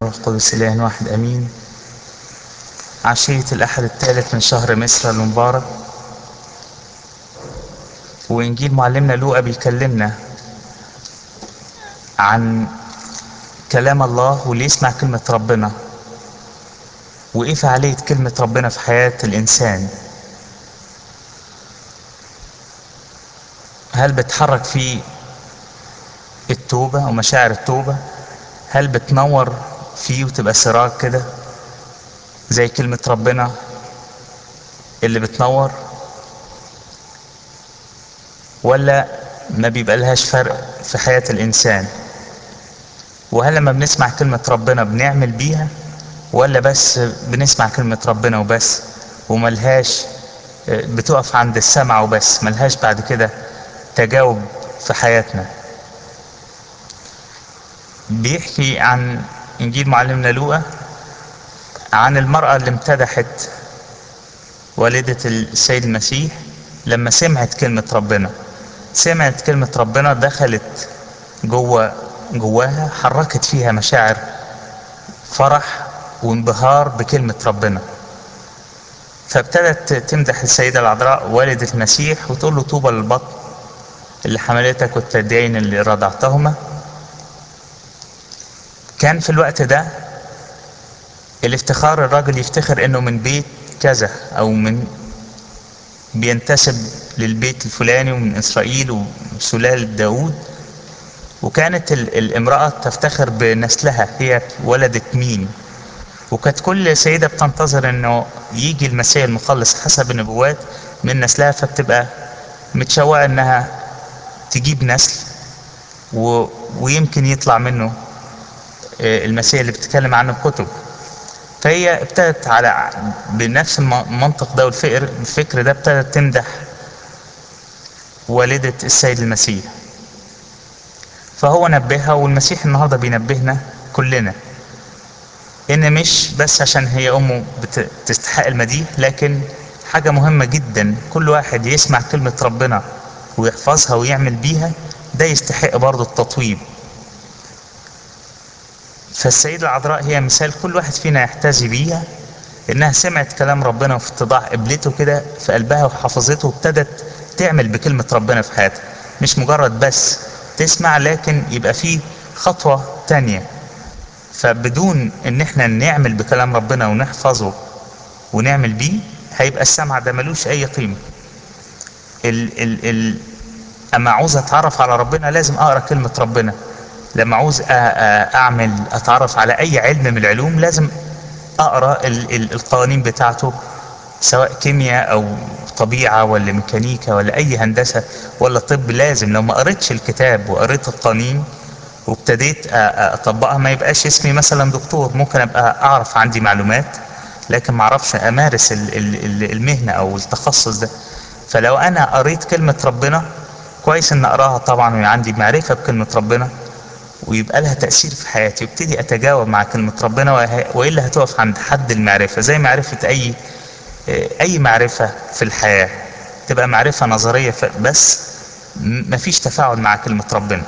والروح القدس إله واحد أمين عشية الأحد الثالث من شهر مصر المبارك وإنجيل معلمنا لوقا بيكلمنا عن كلام الله واللي يسمع كلمة ربنا وإيه فعالية كلمة ربنا في حياة الإنسان هل بتحرك فيه التوبة ومشاعر التوبة هل بتنور فيه وتبقى سراج كده زي كلمة ربنا اللي بتنور ولا ما بيبقى لهاش فرق في حياة الإنسان وهل لما بنسمع كلمة ربنا بنعمل بيها ولا بس بنسمع كلمة ربنا وبس وملهاش بتقف عند السمع وبس ملهاش بعد كده تجاوب في حياتنا بيحكي عن انجيل معلمنا لوقا عن المرأة اللي امتدحت والدة السيد المسيح لما سمعت كلمة ربنا سمعت كلمة ربنا دخلت جوه جواها حركت فيها مشاعر فرح وانبهار بكلمة ربنا فابتدت تمدح السيدة العذراء والدة المسيح وتقول له طوبى للبطن اللي حملتك والثديين اللي رضعتهما كان في الوقت ده الافتخار الراجل يفتخر انه من بيت كذا او من بينتسب للبيت الفلاني ومن اسرائيل وسلالة داود وكانت الامرأة تفتخر بنسلها هي ولدت مين وكانت كل سيدة بتنتظر انه يجي المسيح المخلص حسب النبوات من نسلها فبتبقى متشوقة انها تجيب نسل و... ويمكن يطلع منه المسيح اللي بتتكلم عنه الكتب فهي ابتدت على بنفس المنطق ده والفكر الفكر ده ابتدت تمدح والدة السيد المسيح فهو نبهها والمسيح النهارده بينبهنا كلنا ان مش بس عشان هي امه بتستحق المديح لكن حاجة مهمة جدا كل واحد يسمع كلمة ربنا ويحفظها ويعمل بيها ده يستحق برضه التطويب فالسيدة العذراء هي مثال كل واحد فينا يحتذي بيها انها سمعت كلام ربنا وفي اتضاع قبلته كده في قلبها وحفظته وابتدت تعمل بكلمة ربنا في حياتها مش مجرد بس تسمع لكن يبقى فيه خطوة تانية فبدون ان احنا نعمل بكلام ربنا ونحفظه ونعمل بيه هيبقى السمع ده ملوش اي قيمة ال ال ال اما عاوز اتعرف على ربنا لازم اقرا كلمة ربنا لما عاوز اعمل اتعرف على اي علم من العلوم لازم اقرا ال ال القوانين بتاعته سواء كيمياء او طبيعة ولا ميكانيكا ولا اي هندسة ولا طب لازم لو ما قريتش الكتاب وقريت القوانين وابتديت اطبقها ما يبقاش اسمي مثلا دكتور ممكن ابقى اعرف عندي معلومات لكن ما اعرفش امارس المهنة او التخصص ده فلو انا قريت كلمة ربنا كويس ان اقراها طبعا ويبقى عندي معرفة بكلمة ربنا ويبقى لها تأثير في حياتي وابتدي اتجاوب مع كلمة ربنا والا هتقف عند حد المعرفة زي معرفة اي اي معرفة في الحياة تبقى معرفة نظرية بس مفيش تفاعل مع كلمة ربنا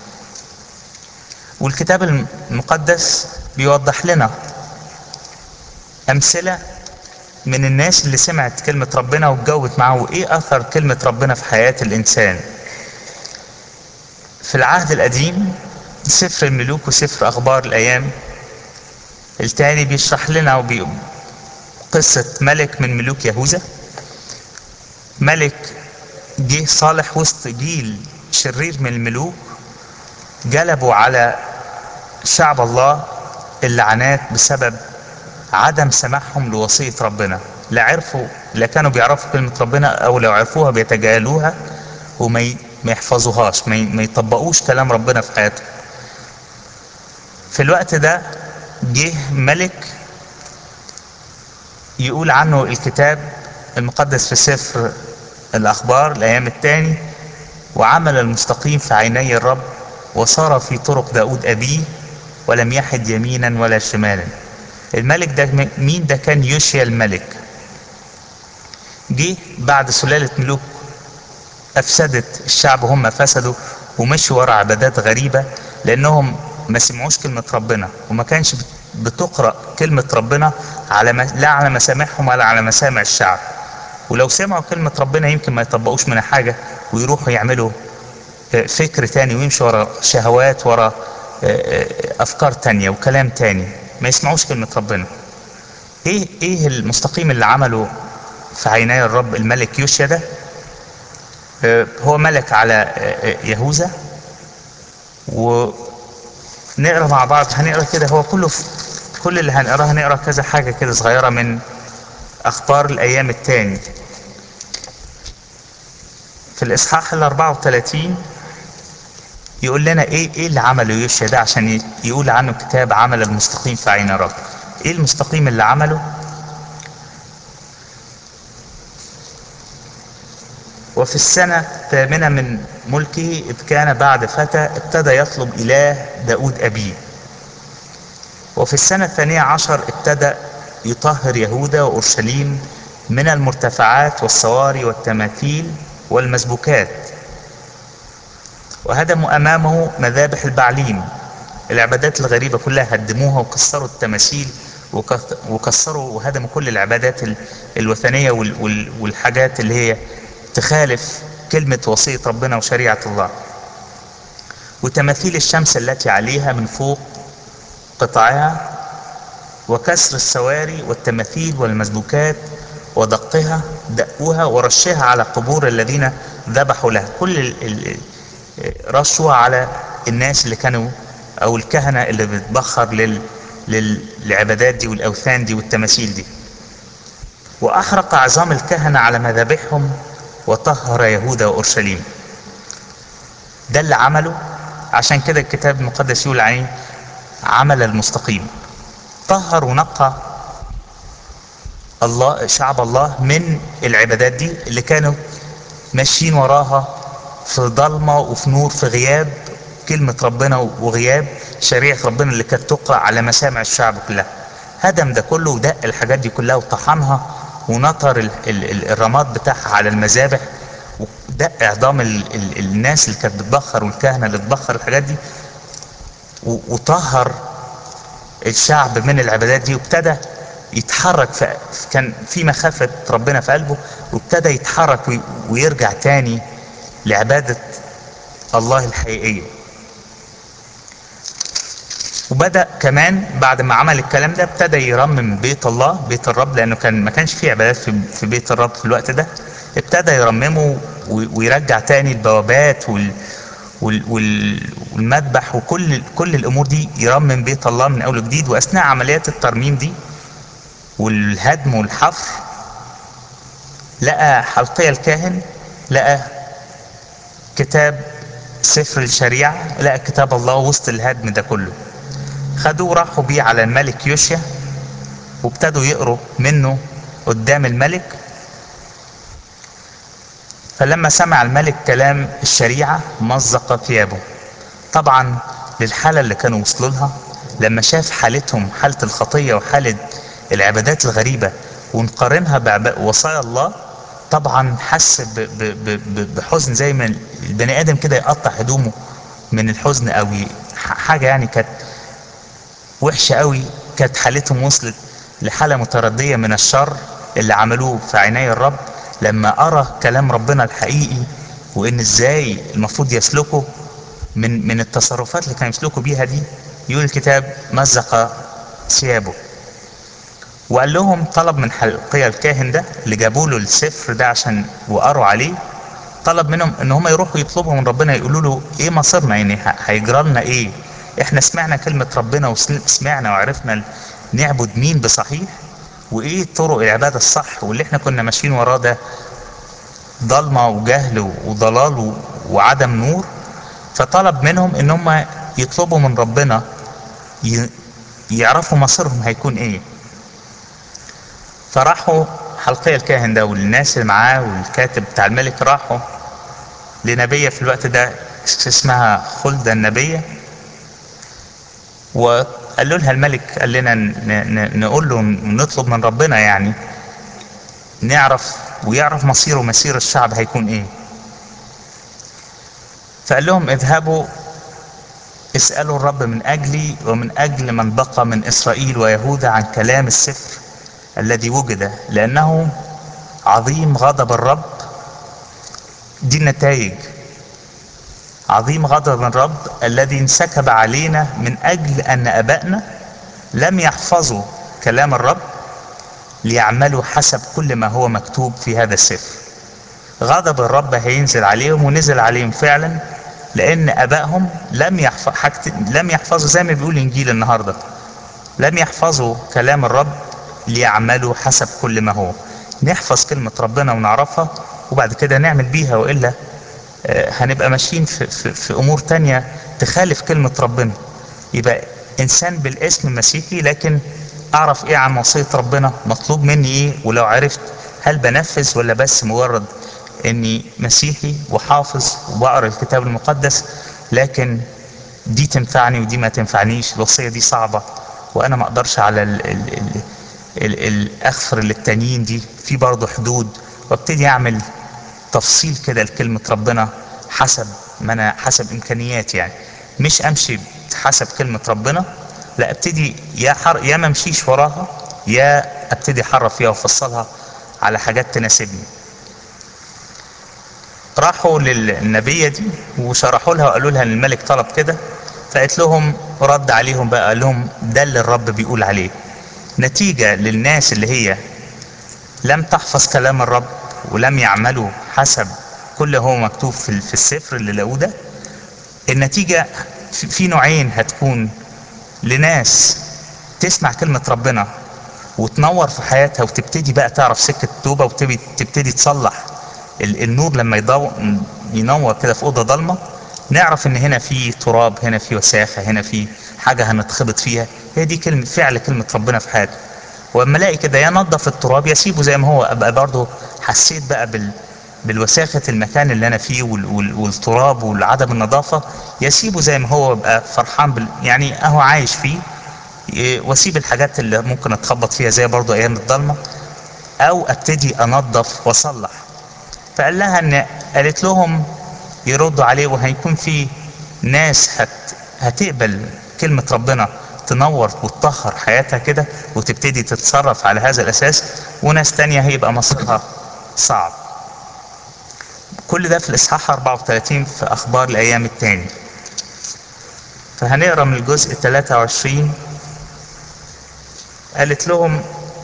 والكتاب المقدس بيوضح لنا امثلة من الناس اللي سمعت كلمة ربنا واتجاوبت معاه وايه اثر كلمة ربنا في حياة الانسان في العهد القديم سفر الملوك وسفر اخبار الايام التاني بيشرح لنا وبي... قصة ملك من ملوك يهوذا ملك جه صالح وسط جيل شرير من الملوك جلبوا على شعب الله اللعنات بسبب عدم سماحهم لوصية ربنا لا عرفوا لا كانوا بيعرفوا كلمة ربنا او لو عرفوها بيتجاهلوها وما ما يحفظوهاش ما يطبقوش كلام ربنا في حياتهم في الوقت ده جه ملك يقول عنه الكتاب المقدس في سفر الاخبار الايام الثاني وعمل المستقيم في عيني الرب وصار في طرق داود ابيه ولم يحد يمينا ولا شمالا الملك ده مين ده كان يوشيا الملك جه بعد سلالة ملوك افسدت الشعب هم فسدوا ومشوا ورا عبادات غريبة لانهم ما سمعوش كلمة ربنا وما كانش بتقرأ كلمة ربنا على ما لا على مسامعهم ولا على مسامع الشعب ولو سمعوا كلمة ربنا يمكن ما يطبقوش منها حاجة ويروحوا يعملوا فكر تاني ويمشوا ورا شهوات ورا أفكار تانية وكلام تاني ما يسمعوش كلمة ربنا ايه ايه المستقيم اللي عمله في عيني الرب الملك يوشيا ده هو ملك على يهوذا ونقرا مع بعض هنقرا كده هو كله في كل اللي هنقراه هنقرا كذا حاجه كده صغيره من اخبار الايام التاني في الاصحاح ال 34 يقول لنا ايه ايه اللي عمله يوشيا ده عشان يقول عنه كتاب عمل المستقيم في عين الرب ايه المستقيم اللي عمله وفي السنة الثامنة من ملكه إذ كان بعد فتى ابتدى يطلب إله داود أبيه وفي السنة الثانية عشر ابتدى يطهر يهوذا وأورشليم من المرتفعات والصواري والتماثيل والمسبوكات وهدموا أمامه مذابح البعليم العبادات الغريبة كلها هدموها وكسروا التماثيل وكسروا وهدموا كل العبادات الوثنية والحاجات اللي هي تخالف كلمة وصية ربنا وشريعة الله وتماثيل الشمس التي عليها من فوق قطعها وكسر السواري والتماثيل والمسبوكات ودقها دقوها ورشها على قبور الذين ذبحوا لها كل رشوا على الناس اللي كانوا او الكهنة اللي بتبخر لل للعبادات دي والاوثان دي والتماثيل دي واحرق عظام الكهنة على مذابحهم وطهر يهوذا واورشليم ده اللي عمله عشان كده الكتاب المقدس يقول عليه عمل المستقيم طهر ونقى الله شعب الله من العبادات دي اللي كانوا ماشيين وراها في ضلمة وفي نور في غياب كلمة ربنا وغياب شريعة ربنا اللي كانت تقرأ على مسامع الشعب كلها هدم ده كله ودق الحاجات دي كلها وطحنها ونطر ال ال الرماد بتاعها على المذابح ودق اعظام ال ال الناس اللي كانت بتبخر والكهنه اللي بتبخر الحاجات دي وطهر الشعب من العبادات دي وابتدى يتحرك في كان في مخافه ربنا في قلبه وابتدى يتحرك ويرجع تاني لعباده الله الحقيقيه وبدا كمان بعد ما عمل الكلام ده ابتدى يرمم بيت الله بيت الرب لانه كان ما كانش فيه عبادات في, في بيت الرب في الوقت ده ابتدى يرممه ويرجع تاني البوابات وال وال والمذبح وكل كل الامور دي يرمم بيت الله من اول وجديد واثناء عمليات الترميم دي والهدم والحفر لقى حلقية الكاهن لقى كتاب سفر الشريعة لقى كتاب الله وسط الهدم ده كله خدوه راحوا بيه على الملك يوشيا وابتدوا يقروا منه قدام الملك فلما سمع الملك كلام الشريعة مزق ثيابه طبعا للحالة اللي كانوا وصلوا لها لما شاف حالتهم حالة الخطية وحالة العبادات الغريبة ونقارنها بوصايا الله طبعا حس ب ب ب بحزن زي ما البني ادم كده يقطع هدومه من الحزن قوي حاجة يعني كانت وحشة قوي كانت حالتهم وصلت لحالة متردية من الشر اللي عملوه في عيني الرب لما أرى كلام ربنا الحقيقي وإن إزاي المفروض يسلكوا من من التصرفات اللي كانوا يسلكوا بيها دي يقول الكتاب مزق ثيابه وقال لهم طلب من حلقية الكاهن ده اللي جابوا له السفر ده عشان وقروا عليه طلب منهم ان هم يروحوا يطلبوا من ربنا يقولوا له ايه مصيرنا يعني هيجرى لنا ايه احنا سمعنا كلمة ربنا وسمعنا وعرفنا نعبد مين بصحيح وايه طرق العبادة الصح واللي احنا كنا ماشيين وراه ده ضلمة وجهل وضلال وعدم نور فطلب منهم ان هم يطلبوا من ربنا يعرفوا مصيرهم هيكون ايه فراحوا حلقية الكاهن ده والناس اللي معاه والكاتب بتاع الملك راحوا لنبية في الوقت ده اسمها خلدة النبية وقالوا لها الملك قال لنا نقول له نطلب من ربنا يعني نعرف ويعرف مصيره ومصير الشعب هيكون ايه فقال لهم اذهبوا اسألوا الرب من أجلي ومن أجل من بقى من إسرائيل ويهوذا عن كلام السفر الذي وجد لأنه عظيم غضب الرب دي النتائج عظيم غضب الرب الذي انسكب علينا من أجل أن أبائنا لم يحفظوا كلام الرب ليعملوا حسب كل ما هو مكتوب في هذا السفر غضب الرب هينزل عليهم ونزل عليهم فعلا لان ابائهم لم يحفظ حاجت... لم يحفظوا زي ما بيقول الانجيل النهارده لم يحفظوا كلام الرب ليعملوا حسب كل ما هو نحفظ كلمة ربنا ونعرفها وبعد كده نعمل بيها وإلا آه، هنبقى ماشيين في, في, في أمور تانية تخالف كلمة ربنا يبقى إنسان بالاسم مسيحي لكن أعرف إيه عن وصية ربنا مطلوب مني إيه ولو عرفت هل بنفذ ولا بس مجرد إني مسيحي وحافظ وبقرا الكتاب المقدس لكن دي تنفعني ودي ما تنفعنيش الوصية دي صعبة وأنا ما أقدرش على ال ال ال ال الأغفر للتانيين دي في برضه حدود وابتدي أعمل تفصيل كده لكلمة ربنا حسب ما أنا حسب إمكانياتي يعني مش أمشي حسب كلمة ربنا لا ابتدي يا حر يا ما امشيش وراها يا ابتدي احرف فيها وافصلها على حاجات تناسبني راحوا للنبيه دي وشرحوا لها وقالوا لها ان الملك طلب كده فقالت لهم رد عليهم بقى قال لهم ده اللي الرب بيقول عليه نتيجه للناس اللي هي لم تحفظ كلام الرب ولم يعملوا حسب كل هو مكتوب في في السفر اللي لقوه ده النتيجه في في نوعين هتكون لناس تسمع كلمة ربنا وتنور في حياتها وتبتدي بقى تعرف سكة التوبة وتبتدي تصلح ال- النور لما يضو ينور كده في أوضة ضلمة نعرف إن هنا في تراب هنا في وساخة هنا في حاجة هنتخبط فيها هي دي كلمة فعل كلمة ربنا في حياتي واما الاقي كده ينظف التراب يسيبه زي ما هو ابقى برضه حسيت بقى بال بالوساخة المكان اللي انا فيه وال... وال... والتراب والعدم النظافة يسيبه زي ما هو وابقى فرحان بال... يعني اهو عايش فيه إيه، واسيب الحاجات اللي ممكن اتخبط فيها زي برضه ايام الضلمة او ابتدي انظف واصلح فقال لها ان قالت لهم يردوا عليه وهيكون في ناس هت... هتقبل كلمة ربنا تنور وتطهر حياتها كده وتبتدي تتصرف على هذا الاساس وناس تانية هيبقى مصيرها صعب كل ده في الاصحاح 34 في اخبار الايام التاني فهنقرا من الجزء 23 قالت لهم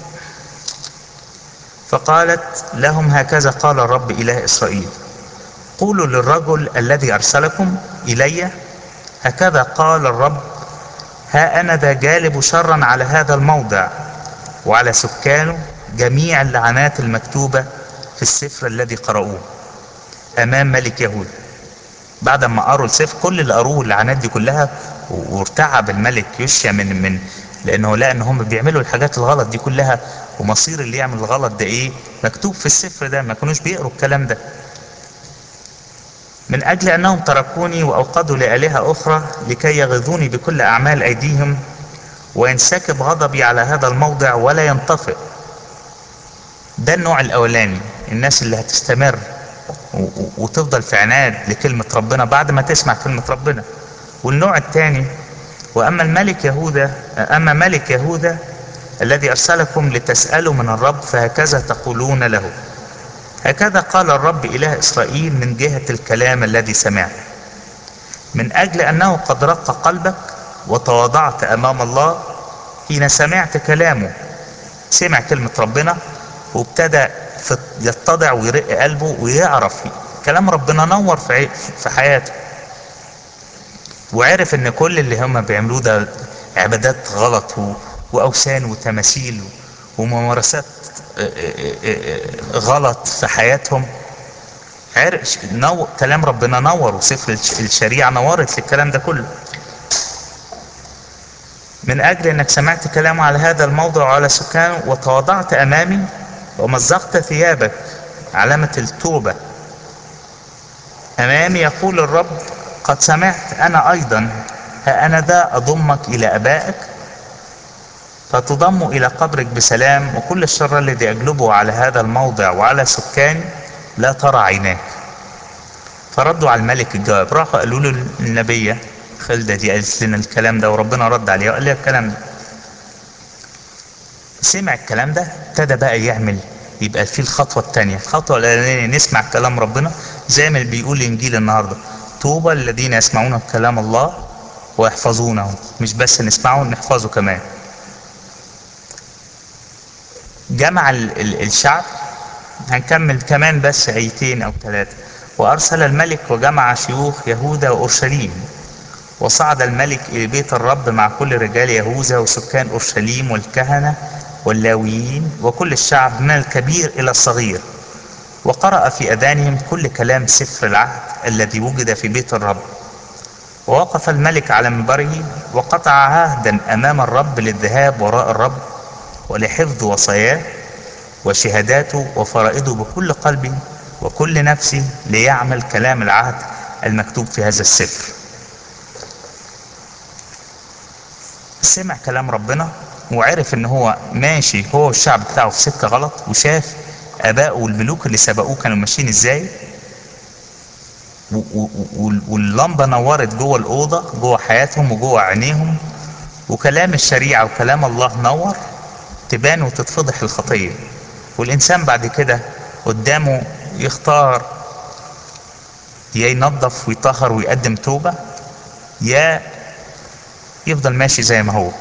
فقالت لهم هكذا قال الرب اله اسرائيل قولوا للرجل الذي ارسلكم الي هكذا قال الرب ها انا ذا جالب شرا على هذا الموضع وعلى سكانه جميع اللعنات المكتوبه في السفر الذي قرأوه امام ملك يهوذا بعد ما قروا السفر كل اللي قروه اللعنات دي كلها و- وارتعب الملك يوشيا من من لانه لقى ان هم بيعملوا الحاجات الغلط دي كلها ومصير اللي يعمل الغلط ده ايه مكتوب في السفر ده ما كانوش بيقروا الكلام ده من اجل انهم تركوني واوقدوا لالهه اخرى لكي يغيظوني بكل اعمال ايديهم وينسكب غضبي على هذا الموضع ولا ينطفئ ده النوع الاولاني الناس اللي هتستمر و- و- وتفضل في عناد لكلمة ربنا بعد ما تسمع كلمة ربنا والنوع الثاني وأما الملك يهوذا أما ملك يهوذا الذي أرسلكم لتسألوا من الرب فهكذا تقولون له هكذا قال الرب إله إسرائيل من جهة الكلام الذي سمعت من أجل أنه قد رق قلبك وتواضعت أمام الله حين سمعت كلامه سمع كلمة ربنا وابتدى في- يتضع ويرق قلبه ويعرف كلام ربنا نور في عي- في حياته وعرف ان كل اللي هم بيعملوه ده عبادات غلط و- واوثان وتماثيل وممارسات اه، اه، اه، اه، غلط في حياتهم عرف نو... كلام ربنا نور وسفر الش- الشريعه نورت للكلام ده كله من أجل أنك سمعت كلامه على هذا الموضع وعلى سكانه وتواضعت أمامي ومزقت ثيابك علامة التوبة أمامي يقول الرب قد سمعت أنا أيضا ها أنا ذا أضمك إلى أبائك فتضم إلى قبرك بسلام وكل الشر الذي أجلبه على هذا الموضع وعلى سكاني لا ترى عيناك فردوا على الملك الجواب راحوا قالوا له النبية خلدة دي قالت لنا الكلام ده وربنا رد عليها وقال لها الكلام ده سمع الكلام ده ابتدى بقى يعمل يبقى في الخطوة التانية الخطوة الأولانية نسمع كلام ربنا زي ما بيقول الإنجيل النهاردة طوبى الذين يسمعون كلام الله ويحفظونه مش بس نسمعه نحفظه كمان جمع ال ال الشعب هنكمل كمان بس آيتين أو ثلاثة وأرسل الملك وجمع شيوخ يهوذا وأورشليم وصعد الملك إلى بيت الرب مع كل رجال يهوذا وسكان أورشليم والكهنة واللاويين وكل الشعب من الكبير إلى الصغير وقرأ في أذانهم كل كلام سفر العهد الذي وجد في بيت الرب ووقف الملك على منبره وقطع عهدا أمام الرب للذهاب وراء الرب ولحفظ وصاياه وشهاداته وفرائضه بكل قلبه وكل نفسه ليعمل كلام العهد المكتوب في هذا السفر سمع كلام ربنا وعرف ان هو ماشي هو والشعب بتاعه في سكة غلط وشاف ابائه والملوك اللي سبقوه كانوا ماشيين ازاي و- و- و- واللمبة نورت جوه الأوضة جوه حياتهم وجوه عينيهم وكلام الشريعة وكلام الله نور تبان وتتفضح الخطية والإنسان بعد كده قدامه يختار يا ينظف ويطهر ويقدم توبة يا يفضل ماشي زي ما هو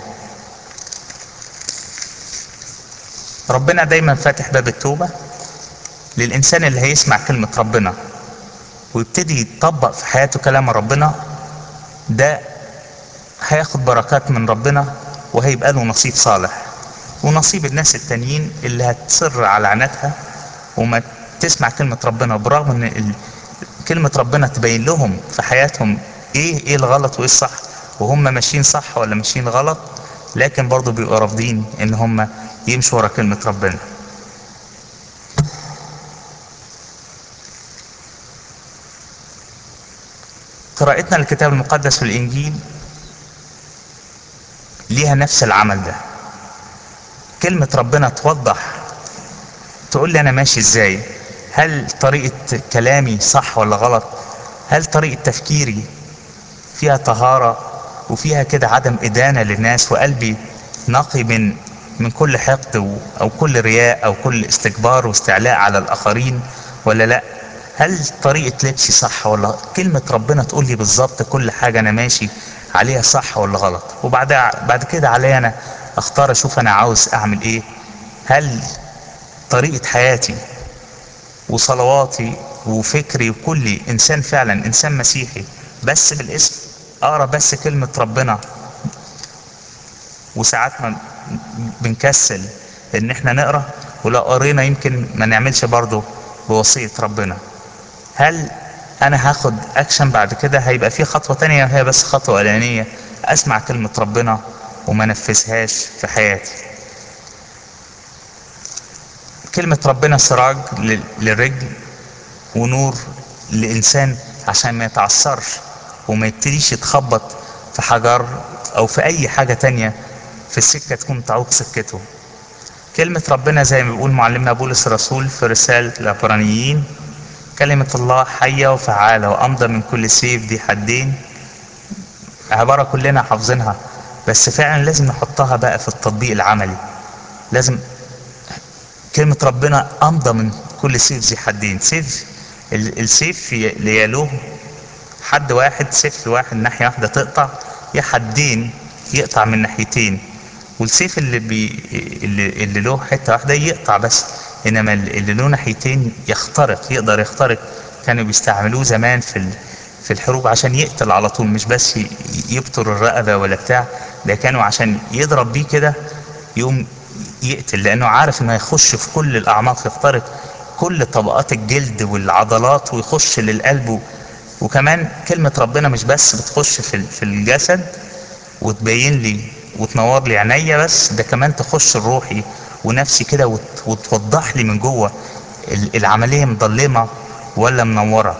ربنا دايما فاتح باب التوبة للإنسان اللي هيسمع كلمة ربنا ويبتدي يطبق في حياته كلام ربنا ده هياخد بركات من ربنا وهيبقى له نصيب صالح ونصيب الناس التانيين اللي هتصر على عنتها وما تسمع كلمة ربنا برغم ان ال- كلمة ربنا تبين لهم في حياتهم ايه ايه الغلط وايه الصح وهم ماشيين صح ولا ماشيين غلط لكن برضو بيبقوا رافضين ان هم يمشوا ورا كلمة ربنا قراءتنا للكتاب المقدس في الانجيل ليها نفس العمل ده كلمة ربنا توضح تقول لي انا ماشي ازاي هل طريقة كلامي صح ولا غلط هل طريقة تفكيري فيها طهارة وفيها كده عدم إدانة للناس وقلبي نقي من من كل حقد و- أو كل رياء أو كل استكبار واستعلاء على الآخرين ولا لأ هل طريقة لبسي صح ولا كلمة ربنا تقول لي بالظبط كل حاجة أنا ماشي عليها صح ولا غلط وبعدها بعد كده عليا أنا أختار أشوف أنا عاوز أعمل إيه هل طريقة حياتي وصلواتي وفكري وكلي انسان فعلا انسان مسيحي بس بالاسم اقرا بس كلمة ربنا وساعات ما بنكسل ان احنا نقرا ولو قرينا يمكن ما نعملش برضه بوصية ربنا هل انا هاخد اكشن بعد كده هيبقى في خطوة تانية هي بس خطوة اولانية اسمع كلمة ربنا وما نفذهاش في حياتي كلمة ربنا سراج لل- للرجل ونور لإنسان عشان ما يتعثرش وما يبتديش يتخبط في حجر أو في أي حاجة تانية في السكة تكون تعوق سكته كلمة ربنا زي ما بيقول معلمنا بولس الرسول في رسالة العبرانيين كلمة الله حية وفعالة وأمضى من كل سيف ذي حدين عبارة كلنا حافظينها بس فعلا لازم نحطها بقى في التطبيق العملي لازم كلمة ربنا أمضى من كل سيف ذي حدين سيف ال- السيف ي- اللي يلوه حد واحد سيف واحد ناحية واحدة تقطع يا حدين يقطع من ناحيتين والسيف اللي بي اللي, اللي له حتة واحدة يقطع بس إنما ال- اللي له ناحيتين يخترق يقدر يخترق كانوا بيستعملوه زمان في ال- في الحروب عشان يقتل على طول مش بس ي- يبتر الرقبة ولا بتاع ده كانوا عشان يضرب بيه كده يقوم يقتل لانه عارف انه هيخش في كل الاعماق يخترق كل طبقات الجلد والعضلات ويخش للقلب و- وكمان كلمة ربنا مش بس بتخش في ال- في الجسد وتبين لي وتنور لي عينيا بس ده كمان تخش الروحي ونفسي كده وت- وتوضح لي من جوه ال- العملية مظلمة ولا منورة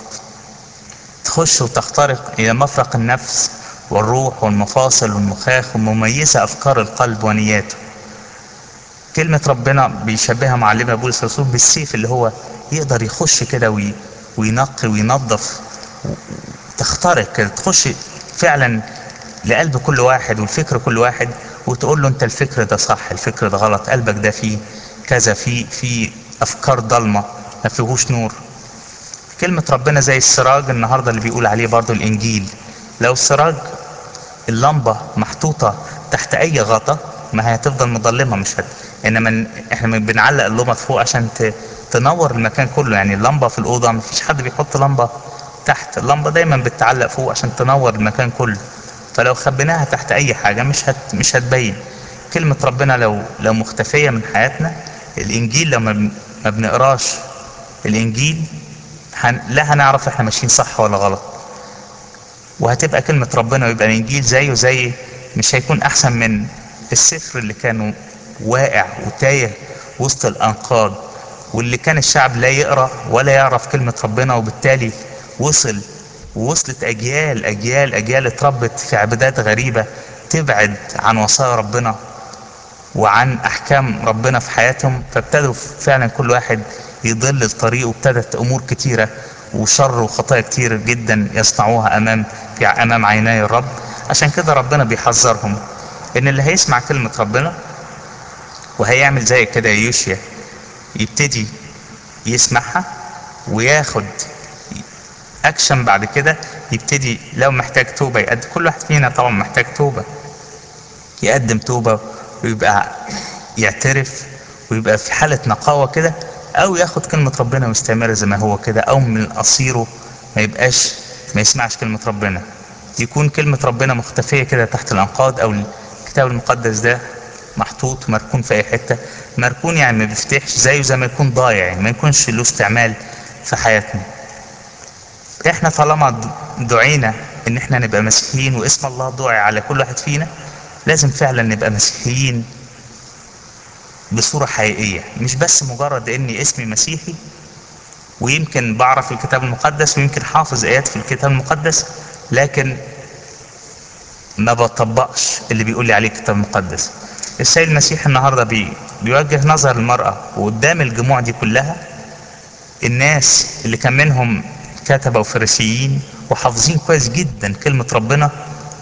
تخش وتخترق إلى مفرق النفس والروح والمفاصل والمخاخ ومميزة أفكار القلب ونياته كلمة ربنا بيشبهها معلمنا بولس الرسول بالسيف اللي هو يقدر يخش كده وي... وينقي وينظف و- تخترق كده تخش فعلا لقلب كل واحد والفكر كل واحد وتقول له انت الفكر ده صح الفكر ده غلط قلبك ده فيه كذا فيه فيه افكار ضلمه ما فيهوش نور كلمة ربنا زي السراج النهاردة اللي بيقول عليه برضو الإنجيل لو السراج اللمبة محطوطة تحت أي غطا ما هي هتفضل مظلمة مش هت... إنما ن- إحنا بنعلق اللمبة فوق عشان ت... تنور المكان كله يعني اللمبة في الأوضة مفيش حد بيحط لمبة تحت اللمبة دايما بتتعلق فوق عشان تنور المكان كله فلو خبيناها تحت أي حاجة مش هت... مش هتبين كلمة ربنا لو لو مختفية من حياتنا الإنجيل لما بن... ما بنقراش الإنجيل هن... لا هنعرف احنا ماشيين صح ولا غلط وهتبقى كلمة ربنا ويبقى الإنجيل زيه زي مش هيكون أحسن من السفر اللي كانوا واقع وتايه وسط الأنقاض واللي كان الشعب لا يقرأ ولا يعرف كلمة ربنا وبالتالي وصل ووصلت أجيال أجيال أجيال اتربت في عبادات غريبة تبعد عن وصايا ربنا وعن احكام ربنا في حياتهم فابتدوا فعلا كل واحد يضل الطريق وابتدت امور كتيره وشر وخطايا كتير جدا يصنعوها امام في امام عيني الرب عشان كده ربنا بيحذرهم ان اللي هيسمع كلمه ربنا وهيعمل زي كده يوشيا يبتدي يسمعها وياخد اكشن بعد كده يبتدي لو محتاج توبه يقدم كل واحد فينا طبعا محتاج توبه يقدم توبة ويبقى يعترف ويبقى في حالة نقاوة كده أو ياخد كلمة ربنا ويستمر زي ما هو كده أو من قصيره ما يبقاش ما يسمعش كلمة ربنا يكون كلمة ربنا مختفية كده تحت الأنقاض أو الكتاب المقدس ده محطوط مركون في أي حتة مركون يعني ما بيفتحش زيه زي ما يكون ضايع يعني ما يكونش له استعمال في حياتنا احنا طالما دعينا ان احنا نبقى مسيحيين واسم الله دعي على كل واحد فينا لازم فعلا نبقى مسيحيين بصورة حقيقية مش بس مجرد اني اسمي مسيحي ويمكن بعرف الكتاب المقدس ويمكن حافظ ايات في الكتاب المقدس لكن ما بطبقش اللي بيقول لي عليه الكتاب المقدس السيد المسيح النهارده بي بيوجه نظر المرأة وقدام الجموع دي كلها الناس اللي كان منهم كتبة وفريسيين وحافظين كويس جدا كلمة ربنا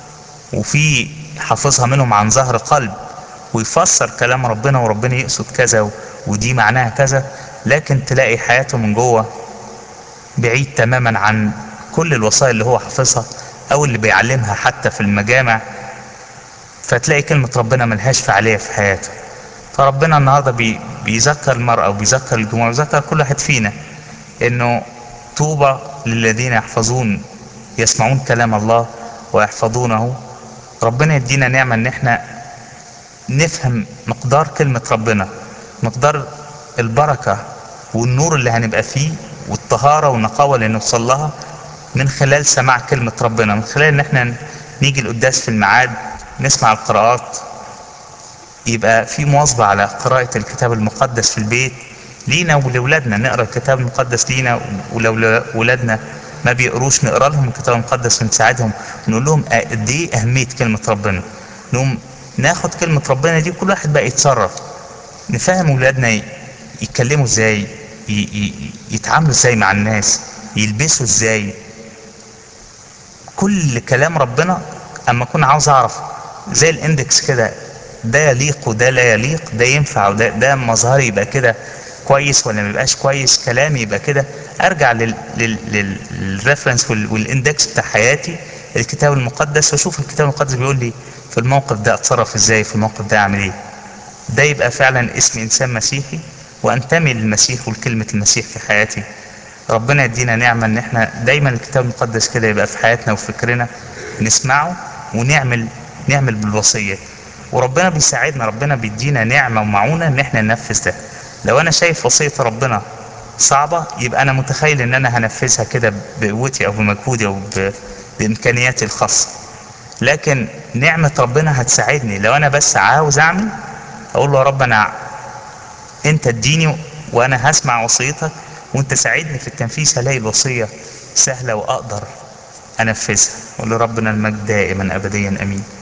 وفي حافظها منهم عن ظهر قلب ويفسر كلام ربنا وربنا يقصد كذا و- ودي معناها كذا لكن تلاقي حياته من جوه بعيد تماما عن كل الوصايا اللي هو حافظها او اللي بيعلمها حتى في المجامع فتلاقي كلمة ربنا ملهاش فعالية في حياته فربنا النهارده بي بيذكر المرأة وبيذكر الجموع وبيذكر كل واحد فينا انه طوبى للذين يحفظون يسمعون كلام الله ويحفظونه ربنا يدينا نعمة ان احنا نفهم مقدار كلمة ربنا مقدار البركة والنور اللي هنبقى فيه والطهارة والنقاوة اللي نوصل لها من خلال سماع كلمة ربنا من خلال ان احنا نيجي القداس في الميعاد نسمع القراءات يبقى في مواظبة على قراءة الكتاب المقدس في البيت لينا ولولادنا نقرا الكتاب المقدس لينا ولو ولادنا ما بيقروش نقرا لهم الكتاب المقدس ونساعدهم ونقول لهم قد ايه اهميه كلمه ربنا نقوم ناخد كلمه ربنا دي كل واحد بقى يتصرف نفهم ولادنا ي- يتكلموا ازاي ي- ي- يتعاملوا ازاي مع الناس يلبسوا ازاي كل كلام ربنا اما اكون عاوز اعرف زي الاندكس كده ده يليق وده لا يليق ده ينفع وده ده مظهري يبقى كده كويس ولا ما يبقاش كويس كلامي يبقى كده ارجع لل لل لل- للريفرنس وال- والاندكس بتاع حياتي الكتاب المقدس واشوف الكتاب المقدس بيقول لي في الموقف ده اتصرف ازاي في الموقف ده اعمل ايه ده يبقى فعلا اسم انسان مسيحي وانتمي للمسيح ولكلمه المسيح في حياتي ربنا يدينا نعمه ان احنا دايما الكتاب المقدس كده يبقى في حياتنا وفكرنا نسمعه ونعمل نعمل بالوصيه وربنا بيساعدنا ربنا بيدينا نعمه ومعونه ان احنا ننفذ ده لو انا شايف وصيه ربنا صعبه يبقى انا متخيل ان انا هنفذها كده بقوتي او بمجهودي او ب- بامكانياتي الخاصه لكن نعمه ربنا هتساعدني لو انا بس عاوز اعمل اقول له يا رب انا انت اديني وانا هسمع وصيتك وانت ساعدني في التنفيذ هلاقي الوصيه سهله واقدر انفذها ولربنا المجد دائما ابديا امين